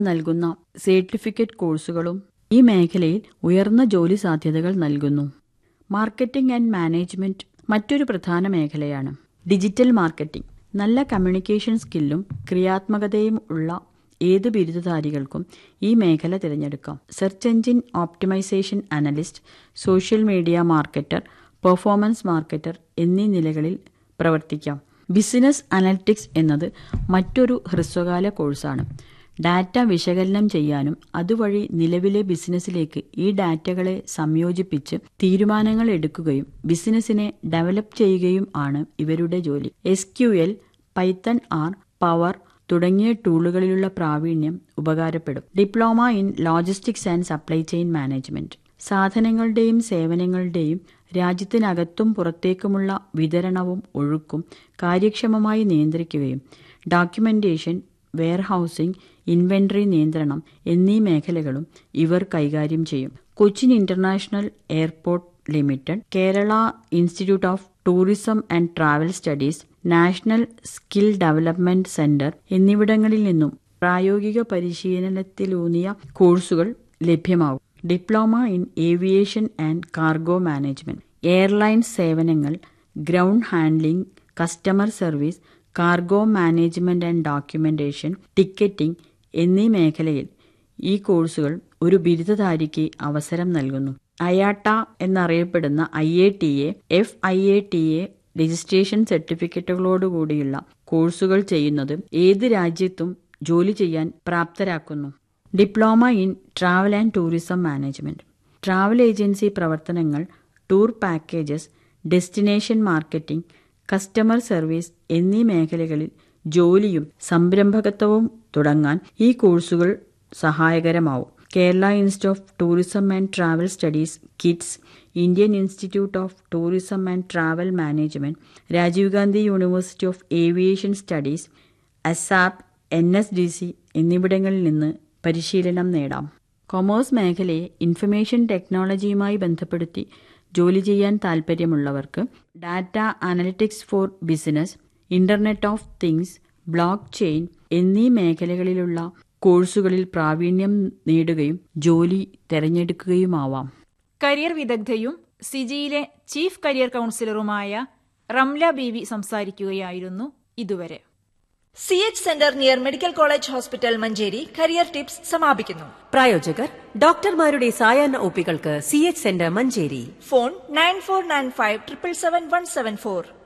നൽകുന്ന സർട്ടിഫിക്കറ്റ് കോഴ്സുകളും ഈ മേഖലയിൽ ഉയർന്ന ജോലി സാധ്യതകൾ നൽകുന്നു മാർക്കറ്റിംഗ് ആൻഡ് മാനേജ്മെന്റ് മറ്റൊരു പ്രധാന മേഖലയാണ് ഡിജിറ്റൽ മാർക്കറ്റിംഗ് നല്ല കമ്മ്യൂണിക്കേഷൻ സ്കില്ലും ക്രിയാത്മകതയും ഉള്ള ഏത് ബിരുദധാരികൾക്കും ഈ മേഖല തിരഞ്ഞെടുക്കാം search engine optimization analyst social media marketer performance marketer എന്നീ നിലകളിൽ പ്രവർത്തിക്കാം ബിസിനസ് അനലിറ്റിക്സ് എന്നത് മറ്റൊരു ഹ്രസ്വകാല കോഴ്സാണ് ഡാറ്റ വിശകലനം ചെയ്യാനും അതുവഴി നിലവിലെ ബിസിനസ്സിലേക്ക് ഈ ഡാറ്റകളെ സംയോജിപ്പിച്ച് തീരുമാനങ്ങൾ എടുക്കുകയും ബിസിനസ്സിനെ ഡെവലപ്പ് ചെയ്യുകയും ആണ് ഇവരുടെ ജോലി S Q L Python R power തുടങ്ങിയ ടൂളുകളിലുള്ള പ്രാവീണ്യം ഉപകാരപ്പെടും diploma in logistics and supply chain management സാധനങ്ങളുടെയും സേവനങ്ങളുടെയും രാജ്യത്തിനകത്തും പുറത്തേക്കുമുള്ള വിതരണവും ഒഴുക്കും കാര്യക്ഷമമായി നിയന്ത്രിക്കുകയും ഡോക്യുമെന്റേഷൻ വെയർഹൌസിംഗ് ഇൻവെന്ററി നിയന്ത്രണം എന്നീ മേഖലകളും ഇവർ കൈകാര്യം ചെയ്യും Cochin international airport limited Kerala institute of tourism and travel studies national skill development centre എന്നിവിടങ്ങളിൽ നിന്നും പ്രായോഗിക പരിശീലനത്തിലൂന്നിയ കോഴ്സുകൾ ലഭ്യമാകും diploma in aviation and cargo management airlines സേവനങ്ങൾ ground handling customer service cargo management and documentation ticketing എന്നീ മേഖലയിൽ ഈ കോഴ്സുകൾ ഒരു ബിരുദധാരിക്ക് അവസരം നൽകുന്നു അയാട്ട എന്നറിയപ്പെടുന്ന I A T A F I A T A registration സർട്ടിഫിക്കറ്റുകളോടുകൂടിയുള്ള കോഴ്സുകൾ ചെയ്യുന്നത് ഏത് രാജ്യത്തും ജോലി ചെയ്യാൻ പ്രാപ്തരാക്കുന്നു diploma in travel and tourism management travel agency പ്രവർത്തനങ്ങൾ tour packages destination marketing customer service എന്നീ മേഖലകളിൽ ജോലിയും സംരംഭകത്വവും തുടങ്ങാൻ ഈ കോഴ്സുകൾ സഹായകരമാവും Kerala institute of tourism and travel studies KITTS Indian institute of tourism and travel management Rajiv Gandhi university of aviation studies ASAP N S D C എന്നിവിടങ്ങളിൽ നിന്ന് പരിശീലനം നേടാം കൊമേഴ്സ് മേഖലയെ ഇൻഫർമേഷൻ ടെക്നോളജിയുമായി ബന്ധപ്പെടുത്തി ജോലി ചെയ്യാൻ താൽപ്പര്യമുള്ളവർക്ക് data analytics for business internet of things blockchain എന്നീ മേഖലകളിലുള്ള കോഴ്സുകളിൽ പ്രാവീണ്യം നേടുകയും ജോലി തിരഞ്ഞെടുക്കുകയുമാവാം കരിയർ വിദഗ്ധയും സിജിയിലെ ചീഫ് കരിയർ കൗൺസിലറുമായ റംല ബീവി സംസാരിക്കുകയായിരുന്നു ഇതുവരെ C H centre near medical college hospital Manjeri career tips സമാപിക്കുന്നു പ്രായോജകർ ഡോക്ടർമാരുടെ സായാഹ്ന ഒപ്പികൾക്ക് C H centre Manjeri phone nine four nine five triple seven one seven four